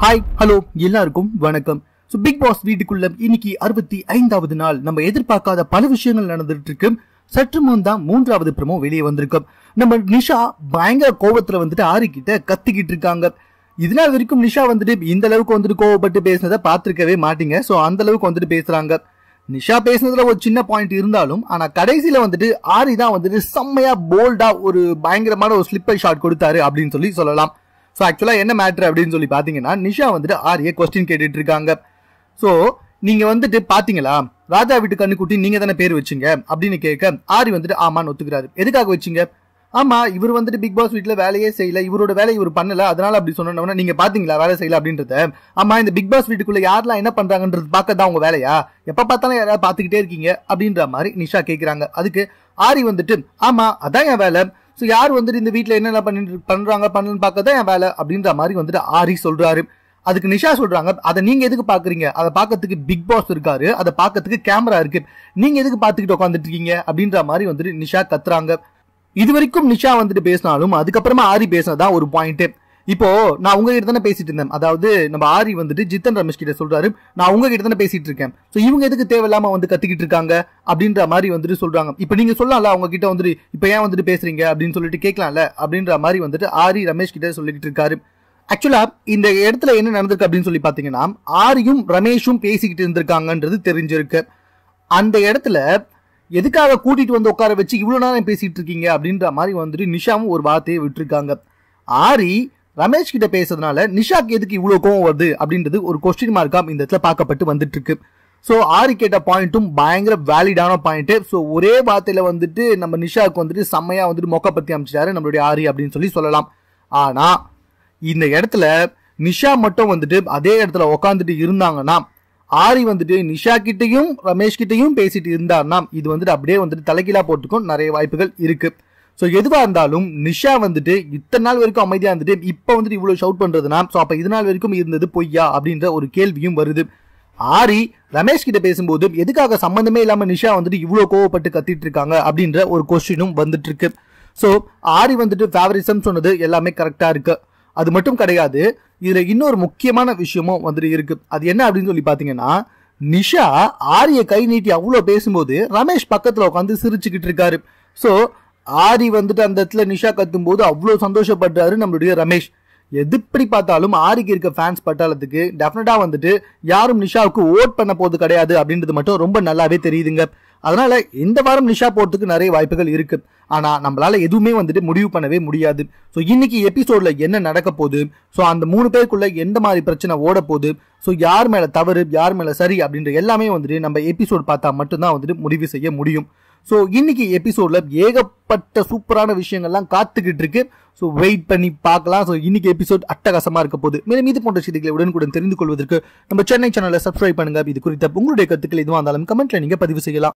hi hello எல்லாருக்கும் வணக்கம் so big pass வீட்டுக்குள்ள இன்னைக்கு அறுபத்தி ஐந்தாவது நாள் நம்ம எதிர்பார்க்காத பல விஷயங்கள் நடந்துட்டு இருக்கு சற்று முன் தான் மூன்றாவது பிரமோ வெளியே வந்திருக்கும் நம்ம நிஷா பயங்கர கோவத்துல வந்துட்டு ஆரிக்கிட்ட கத்திக்கிட்டு இருக்காங்க இதனால் வரைக்கும் நிஷா வந்துட்டு இந்த அளவுக்கு வந்துட்டு கோவப்பட்டு பேசினதை பார்த்திருக்கவே மாட்டீங்க ஸோ அந்த அளவுக்கு வந்துட்டு பேசுறாங்க நிஷா பேசுனதுல ஒரு சின்ன பாயிண்ட் இருந்தாலும் ஆனா கடைசியில வந்துட்டு ஆரி தான் வந்துட்டு செம்மையா போல்டா ஒரு பயங்கரமான ஒரு ஸ்லிப்பர் ஷாட் கொடுத்தாரு அப்படின்னு சொல்லி சொல்லலாம் ஸோ ஆக்சுவலா என்ன மேட்ரு அப்படின்னு சொல்லி பாத்தீங்கன்னா நிஷா வந்துட்டு ஆரிய கொஸ்டின் கேட்டுட்டு இருக்காங்க ஸோ நீங்க வந்துட்டு பாத்தீங்களா ராஜா வீட்டு கண்ணுக்குட்டி நீங்க தானே பேர் வச்சீங்க அப்படின்னு கேட்க ஆரி வந்துட்டு ஆமான்னு ஒத்துக்கிறாரு எதுக்காக வச்சீங்க ஆமா இவர் வந்துட்டு பிக் பாஸ் வீட்ல வேலையே செய்யல இவரோட வேலையை இவர் பண்ணல அதனால அப்படி சொன்னோம்னா நீங்க பாத்தீங்களா வேலை செய்யல அப்படின்றத ஆமா இந்த பிக் பாஸ் வீட்டுக்குள்ள யாரெல்லாம் என்ன பண்றாங்கன்றது பார்க்க தான் உங்க வேலையா எப்ப பார்த்தாலும் யாராவது பாத்துக்கிட்டே இருக்கீங்க அப்படின்ற மாதிரி நிஷா கேக்குறாங்க அதுக்கு ஆரி வந்துட்டு ஆமா அதான் என் வேலை ஸோ யார் வந்துட்டு இந்த வீட்ல என்னென்ன பண்ணிட்டு பண்றாங்க பண்ணலன்னு பார்க்க தான் என் வேலை அப்படின்ற மாதிரி வந்துட்டு ஆரி சொல்றாரு அதுக்கு நிஷா சொல்றாங்க அதை நீங்க எதுக்கு பாக்குறீங்க அதை பார்க்கறதுக்கு பிக் பாஸ் இருக்காரு அதை பார்க்கறதுக்கு கேமரா இருக்கு நீங்க எதுக்கு பாத்துக்கிட்டு உட்காந்துட்டு இருக்கீங்க அப்படின்ற மாதிரி வந்துட்டு நிஷா கத்துறாங்க இது வரைக்கும் நிஷா வந்துட்டு பேசினாலும் அதுக்கப்புறமா ஆரி பேசினதா ஒரு பாயிண்ட் இப்போ நான் உங்ககிட்ட தானே பேசிட்டு இருந்தேன் அதாவது நம்ம ஆரி வந்துட்டு ஜித்தன் ரமேஷ் கிட்ட சொல்றாரு நான் உங்ககிட்ட தானே பேசிட்டு இருக்கேன் சோ இவங்க எதுக்கு தேவையில்லாம வந்து கத்திக்கிட்டு இருக்காங்க அப்படின்ற மாதிரி வந்துட்டு சொல்றாங்க இப்போ நீங்க சொல்லலாம்ல அவங்க கிட்ட வந்துட்டு இப்போ ஏன் வந்துட்டு பேசுறீங்க அப்படின்னு சொல்லிட்டு கேட்கலாம்ல அப்படின்ற மாதிரி வந்துட்டு ஆரி ரமேஷ் கிட்ட சொல்லிட்டு இருக்காரு ஆக்சுவலா இந்த இடத்துல என்ன நடந்திருக்கு அப்படின்னு சொல்லி பாத்தீங்கன்னா ஆரியும் ரமேஷும் பேசிக்கிட்டு இருந்திருக்காங்கன்றது தெரிஞ்சிருக்கு அந்த இடத்துல எதுக்காக கூட்டிட்டு வந்து உட்கார வச்சு இவ்வளவு நேரம் பேசிட்டு இருக்கீங்க அப்படின்ற மாதிரி வந்துட்டு நிஷாவும் ஒரு வார்த்தையை விட்டுருக்காங்க ஆரி ரமேஷ் கிட்ட பேசுறதுனால நிஷாக்கு எதுக்கு இவ்வளவு கோவம் வருது அப்படின்றது ஒரு கொஸ்டின் மார்க்கா இந்த இடத்துல பார்க்கப்பட்டு வந்துட்டு இருக்கு ஸோ ஆரி கேட்ட பாயிண்ட்டும் பயங்கர வேலிடான பாயிண்ட் ஸோ ஒரே வார்த்தையில வந்துட்டு நம்ம நிஷாவுக்கு வந்துட்டு செம்மையா வந்துட்டு மொக்க பத்தி அமைச்சிட்டாரு நம்மளுடைய ஆரி அப்படின்னு சொல்லி சொல்லலாம் ஆனா இந்த இடத்துல நிஷா மட்டும் வந்துட்டு அதே இடத்துல உக்காந்துட்டு இருந்தாங்கன்னா ஆரி வந்துட்டு நிஷா கிட்டையும் ரமேஷ் கிட்டையும் பேசிட்டு இருந்தார்னா இது வந்துட்டு அப்படியே வந்துட்டு தலைகீழா போட்டுக்கும் நிறைய வாய்ப்புகள் இருக்கு ஸோ எதுவா இருந்தாலும் நிஷா வந்துட்டு இத்தனை நாள் வரைக்கும் அமைதியா இருந்துட்டு இப்போ வந்துட்டு இவ்வளவு ஷவுட் பண்றதுனா ஸோ அப்ப இது நாள் வரைக்கும் இருந்தது பொய்யா அப்படின்ற ஒரு கேள்வியும் வருது ஆரி ரமேஷ் கிட்ட பேசும்போது எதுக்காக சம்பந்தமே இல்லாம நிஷா வந்துட்டு இவ்வளவு கோவப்பட்டு கத்திட்டு இருக்காங்க அப்படின்ற ஒரு கொஸ்டினும் வந்துட்டு இருக்கு ஸோ ஆரி வந்துட்டு ஃபேவரிசம் சொன்னது எல்லாமே கரெக்டா இருக்கு அது மட்டும் கிடையாது இதுல இன்னொரு முக்கியமான விஷயமும் வந்துட்டு இருக்கு அது என்ன அப்படின்னு சொல்லி பாத்தீங்கன்னா நிஷா ஆரிய கை நீட்டி அவ்வளவு பேசும்போது ரமேஷ் பக்கத்துல உட்காந்து சிரிச்சுக்கிட்டு இருக்காரு சோ ஆரி வந்துட்டு அந்த இடத்துல நிஷா கத்தும் போது அவ்வளவு சந்தோஷப்படுறாரு நம்மளுடைய ரமேஷ் எதுப்படி பார்த்தாலும் ஆரிக்கு இருக்க ஃபேன்ஸ் பட்டாளத்துக்கு டெஃபினட்டா வந்துட்டு யாரும் நிஷாவுக்கு ஓட் பண்ண போறது கிடையாது அப்படின்றது மட்டும் ரொம்ப நல்லாவே தெரியுதுங்க அதனால இந்த வாரம் நிஷா போறதுக்கு நிறைய வாய்ப்புகள் இருக்கு ஆனா நம்மளால எதுவுமே வந்துட்டு முடிவு பண்ணவே முடியாது ஸோ இன்னைக்கு எபிசோட்ல என்ன நடக்க போகுது ஸோ அந்த மூணு பேருக்குள்ள எந்த மாதிரி பிரச்சனை ஓட போகுது ஸோ யார் மேல தவறு யார் மேல சரி அப்படின்ற எல்லாமே வந்துட்டு நம்ம எபிசோட் பார்த்தா மட்டும்தான் வந்துட்டு முடிவு செய்ய முடியும் ஸோ இன்னைக்கு எபிசோட்ல ஏகப்பட்ட சூப்பரான விஷயங்கள்லாம் காத்துக்கிட்டு இருக்கு ஸோ வெயிட் பண்ணி பார்க்கலாம் ஸோ இன்னைக்கு எபிசோட் அட்டகாசமா இருக்க போகுது மேலும் இது போன்ற செய்திகளை உடனுக்குடன் தெரிந்து கொள்வதற்கு நம்ம சென்னை சேனலை சப்ஸ்கிரைப் பண்ணுங்க இது குறித்த உங்களுடைய கருத்துக்கள் எதுவாக இருந்தாலும் கமெண்ட்ல நீங்க பதிவு செய்யலாம்